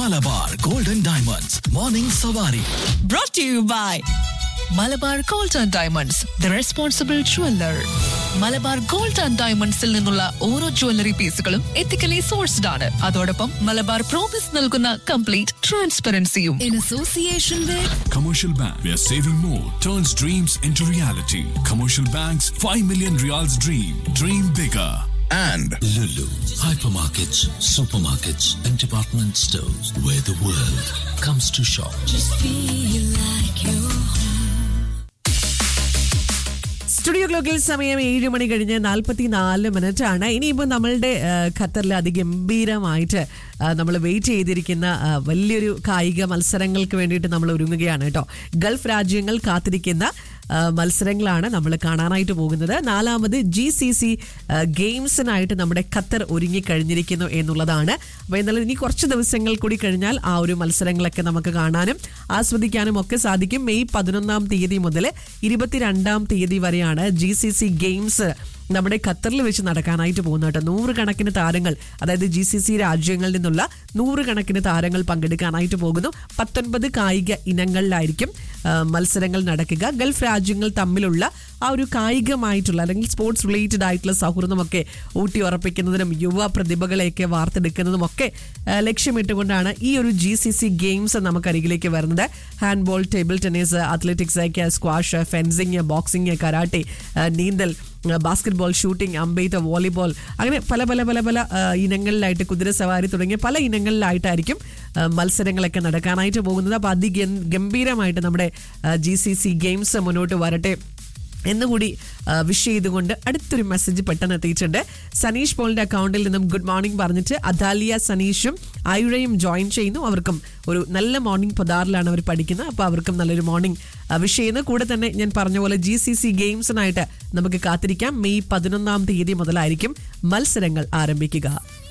Malabar golden diamonds morning സവാരി brought to you by Malabar gold and diamonds the responsible jeweller Malabar gold and ഡയമണ്ട്സിൽ നിന്നുള്ള ഓരോ jewellery പീസുകളും ethically sourced ആണ് അതോടൊപ്പം മലബാർ പ്രോമിസ് നൽകുന്ന കംപ്ലീറ്റ് ട്രാൻസ്പെറൻസിയും in association with Commercial Bank, where saving more turns dreams into reality. Commercial Bank's 5 million reals dream. Dream bigger. and Lulu, hypermarkets, supermarkets, and department stores where the world comes to shop. Studio ക്ലോക്കിൽ സമയം ഏഴ് മണി കഴിഞ്ഞ് നാൽപ്പത്തി നാല് minute ആണ് ഇനിയിപ്പോൾ നമ്മളുടെ ആ, ഖത്തറിൽ അതിഗംഭീരമായിട്ട് നമ്മൾ വെയിറ്റ് ചെയ്തിരിക്കുന്ന ആ, വലിയൊരു കായിക മത്സരങ്ങൾക്ക് വേണ്ടിയിട്ട് നമ്മൾ ഒരുങ്ങുകയാണ് കേട്ടോ ഗൾഫ് രാജ്യങ്ങൾ കാത്തിരിക്കുന്ന ആ, മത്സരങ്ങളാണ് നമ്മൾ കാണാനായിട്ട് പോകുന്നത് നാലാമത് ജി സി സി ഗെയിംസിനായിട്ട് നമ്മുടെ ഖത്തർ ഒരുങ്ങിക്കഴിഞ്ഞിരിക്കുന്നു എന്നുള്ളതാണ് അപ്പോൾ എന്നാലും ഇനി കുറച്ച് ദിവസങ്ങൾ കൂടി കഴിഞ്ഞാൽ ആ ഒരു മത്സരങ്ങളൊക്കെ നമുക്ക് കാണാനും ആസ്വദിക്കാനും ഒക്കെ സാധിക്കും മെയ് പതിനൊന്നാം തീയതി മുതൽ ഇരുപത്തിരണ്ടാം തീയതി വരെയാണ് ജി സി സി ഗെയിംസ് നമ്മുടെ ഖത്തറിൽ വെച്ച് നടക്കാനായിട്ട് പോകുന്നത് കേട്ടോ നൂറുകണക്കിന് താരങ്ങൾ അതായത് ജി സി സി രാജ്യങ്ങളിൽ നിന്നുള്ള നൂറുകണക്കിന് താരങ്ങൾ പങ്കെടുക്കാനായിട്ട് പോകുന്നു പത്തൊൻപത് കായിക ഇനങ്ങളിലായിരിക്കും ആ, മത്സരങ്ങൾ നടക്കുക ഗൾഫ് രാജ്യങ്ങൾ തമ്മിലുള്ള ആ ഒരു കായികമായിട്ടുള്ള അല്ലെങ്കിൽ സ്പോർട്സ് റിലേറ്റഡ് ആയിട്ടുള്ള സൗഹൃദമൊക്കെ ഊട്ടി ഉറപ്പിക്കുന്നതിനും യുവ പ്രതിഭകളെയൊക്കെ വാർത്തെടുക്കുന്നതും ഒക്കെ ആ, ലക്ഷ്യമിട്ടുകൊണ്ടാണ് ഈ ഒരു ജി സി സി ഗെയിംസ് നമുക്കരികിലേക്ക് വരുന്നത് handball table tennis athletics squash fencing boxing karate ആ, നീന്തൽ ബാസ്കറ്റ് ബോൾ ഷൂട്ടിംഗ് അമ്പെയ്ത്ത് വോളിബോൾ അങ്ങനെ പല പല പല പല ആ, ഇനങ്ങളിലായിട്ട് കുതിരസവാരി തുടങ്ങിയ പല ഇനങ്ങളിലായിട്ടായിരിക്കും ആ, മത്സരങ്ങളൊക്കെ നടക്കാനായിട്ട് പോകുന്നത് അപ്പോൾ അതിഗംഭീരമായിട്ട് നമ്മുടെ ജി സി സി ഗെയിംസ് മുന്നോട്ട് വരട്ടെ എന്നുകൂടി വിഷ് ചെയ്തുകൊണ്ട് അടുത്തൊരു മെസ്സേജ് പെട്ടെന്ന് എത്തിയിട്ടുണ്ട് സനീഷ് പോളിന്റെ അക്കൗണ്ടിൽ നിന്നും ഗുഡ് മോർണിംഗ് പറഞ്ഞിട്ട് അദാലിയ സനീഷും ആയുഴയും ജോയിൻ ചെയ്യുന്നു അവർക്കും ഒരു നല്ല മോർണിംഗ് പദാറിലാണ് അവർ പഠിക്കുന്നത് അപ്പോൾ അവർക്കും നല്ലൊരു മോർണിംഗ് വിഷ് ചെയ്യുന്നു കൂടെ തന്നെ ഞാൻ പറഞ്ഞ പോലെ ജി സി സി ഗെയിംസിനായിട്ട് നമുക്ക് കാത്തിരിക്കാം മെയ് പതിനൊന്നാം തീയതി മുതലായിരിക്കും മത്സരങ്ങൾ ആരംഭിക്കുക